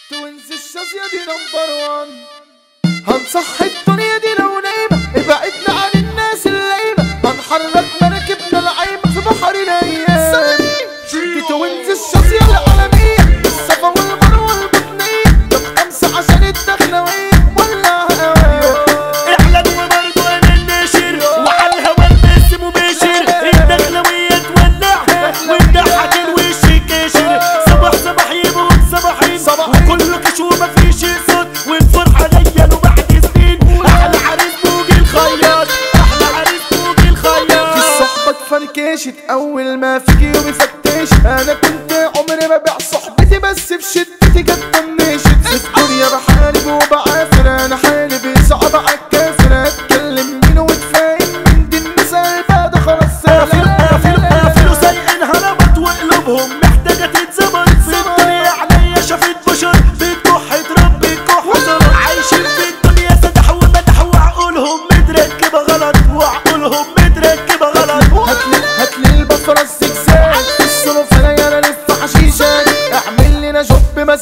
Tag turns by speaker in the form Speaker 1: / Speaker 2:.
Speaker 1: توينز الشاذية دي نمبر وان هنصحي الدنيا دي لو نايمة ابعدنا عن الناس الليمة هنحرك مراكبنا العايمة في بحر الايام دي توينز الشاذية العالمية الصفا والمروة البطنية طب خمسة عشان الدخلوية ولعها قوية
Speaker 2: اعلن وبرضه انا الناشر وعلى الهوا البث مباشر الدخلوية تولع والضحك الوش كاشر صباح صباح يموت صباحين
Speaker 1: صباحين.
Speaker 2: وكله كش ومفيش صوت والفرحة جاية له بعد سنين احلى عريس بوجي الخياط احلى عريس بوجي
Speaker 1: في
Speaker 2: الخياط
Speaker 1: الصحبة اتفركشت أول ما فيك يومي فتش أنا كنت عمري ما بيع صحبتي بس في شدتي كانت طنشت في الدنيا بحارب وبعافر أنا حالي صعب عالكافر أتكلم مين واتفاهم من دي النساء بعد خلاص
Speaker 2: قافلوا سايقينها ربط وقلوبهم محتاجة تتظبط في الدنيا عليا شافت بشر بتكح تربي كح وصل عايشين في الدنيا سدح ومدح وعقولهم متركبة غلط وعقولهم متركبة غلط
Speaker 1: هاتلي هاتلي البصرة الزجزاج الصنف أنا يا أنا لف حشيشة اعمل لنا شوب